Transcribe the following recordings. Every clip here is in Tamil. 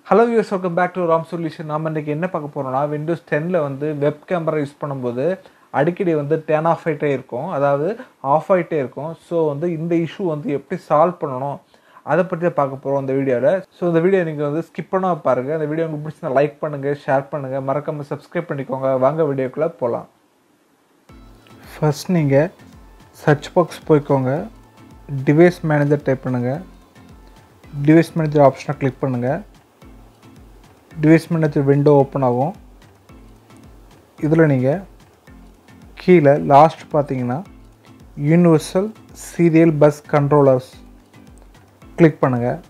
hello use welcome back to Ram solution நாம் இன்றைக்கி என்ன பார்க்க போகிறோம்னா விண்டோஸ் டென்னில் வந்து வெப் கேமரா யூஸ் பண்ணும்போது அடிக்கடி வந்து டேன் ஆஃப் ஆகிட்டே இருக்கும் அதாவது ஆஃப் ஆகிட்டே இருக்கும் ஸோ வந்து இந்த இஷ்யூ வந்து எப்படி சால்வ் பண்ணணும் அதை பற்றி தான் பார்க்க போகிறோம் இந்த வீடியோவில் ஸோ இந்த வீடியோ நீங்கள் வந்து ஸ்கிப் பண்ணாம பாருங்கள் இந்த வீடியோ உங்களுக்கு பிடிச்சா லைக் பண்ணுங்கள் ஷேர் பண்ணுங்கள் மறக்காமல் சப்ஸ்கிரைப் பண்ணிக்கோங்க வாங்க வீடியோக்குள்ளே போகலாம் ஃபர்ஸ்ட் நீங்கள் சர்ச் பாக்ஸ் போய்க்கோங்க டிவைஸ் மேனேஜர் டைப் பண்ணுங்கள் டிவைஸ் மேனேஜர் ஆப்ஷனை கிளிக் பண்ணுங்கள் டிவைஸ் மேனேஜர் விண்டோ ஓப்பன் ஆகும் இதில் நீங்கள் கீழே லாஸ்ட் பார்த்தீங்கன்னா universal serial bus controllers click பண்ணுங்கள்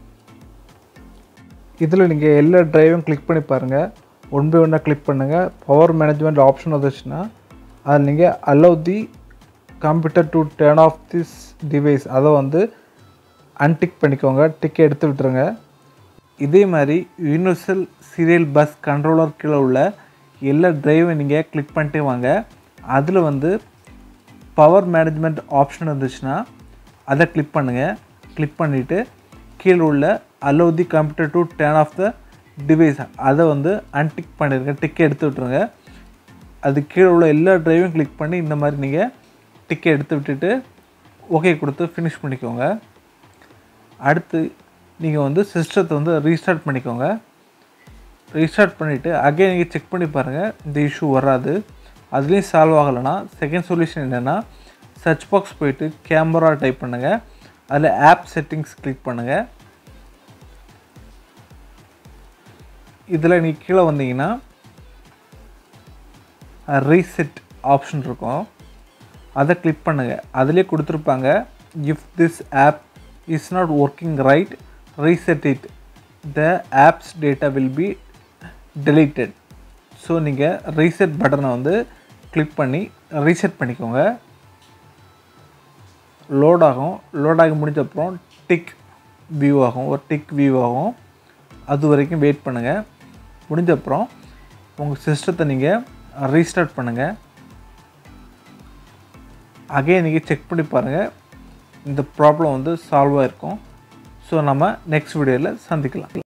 இதில் நீங்கள் எல்லா ட்ரைவும் கிளிக் பண்ணி பாருங்கள் ஒன் பை ஒன்னாக கிளிக் பண்ணுங்கள் பவர் மேனேஜ்மெண்ட் ஆப்ஷன் வந்துச்சுன்னா அதில் நீங்கள் allow the computer to turn off this device அதை வந்து அன்டிக் பண்ணிக்கோங்க டிக் எடுத்து விட்டுருங்க இதே மாதிரி யூனிவர்சல் சீரியல் பஸ் கண்ட்ரோலர் கீழே உள்ள எல்லா டிரைவும் நீங்கள் கிளிக் பண்ணிட்டே வாங்க அதில் வந்து பவர் மேனேஜ்மெண்ட் ஆப்ஷன் இருந்துச்சுன்னா அதை கிளிக் பண்ணுங்கள் கிளிக் பண்ணிவிட்டு கீழே உள்ள allow the computer to turn off the device அதை வந்து அன்டிக் பண்ணிடுங்க டிக் எடுத்து விட்ருங்க அது கீழே உள்ள எல்லா டிரைவும் கிளிக் பண்ணி இந்த மாதிரி நீங்கள் டிக்கை எடுத்து விட்டுட்டு ஓகே கொடுத்து ஃபினிஷ் பண்ணிக்கோங்க அடுத்து நீங்கள் வந்து சிஸ்டத்தை வந்து ரீஸ்டார்ட் பண்ணிக்கோங்க ரீஸ்டார்ட் பண்ணிவிட்டு அகைன் நீங்கள் செக் பண்ணி பாருங்கள் இந்த இஷ்யூ வராது அதுலேயும் சால்வ் ஆகலைன்னா செகண்ட் சொல்யூஷன் என்னென்னா சர்ச் பாக்ஸ் போயிட்டு கேமரா டைப் பண்ணுங்கள் அதில் ஆப் செட்டிங்ஸ் கிளிக் பண்ணுங்கள் இதில் நீங்கள் கீழே வந்தீங்கன்னா ரீசெட் ஆப்ஷன் இருக்கும் அதை கிளிக் பண்ணுங்கள் அதிலே கொடுத்துருப்பாங்க if this app is not working right reset it the app's data will be deleted so நீங்கள் ரீசெட் பட்டனை வந்து கிளிக் பண்ணி ரீசெட் பண்ணிக்கோங்க லோட் ஆகும் லோட் ஆகி முடிஞ்ச அப்புறம் டிக் வியூ ஆகும் ஒரு டிக் வியூ ஆகும் அது வரைக்கும் வெயிட் பண்ணுங்கள் முடிஞ்ச அப்புறம் உங்கள் சிஸ்டத்தை நீங்கள் ரீஸ்டார்ட் பண்ணுங்கள் அகைன் நீங்கள் செக் பண்ணி பாருங்கள் இந்த ப்ராப்ளம் வந்து சால்வ் ஆகிருக்கும் ஸோ நம்ம நெக்ஸ்ட் வீடியோவில் சந்திக்கலாம்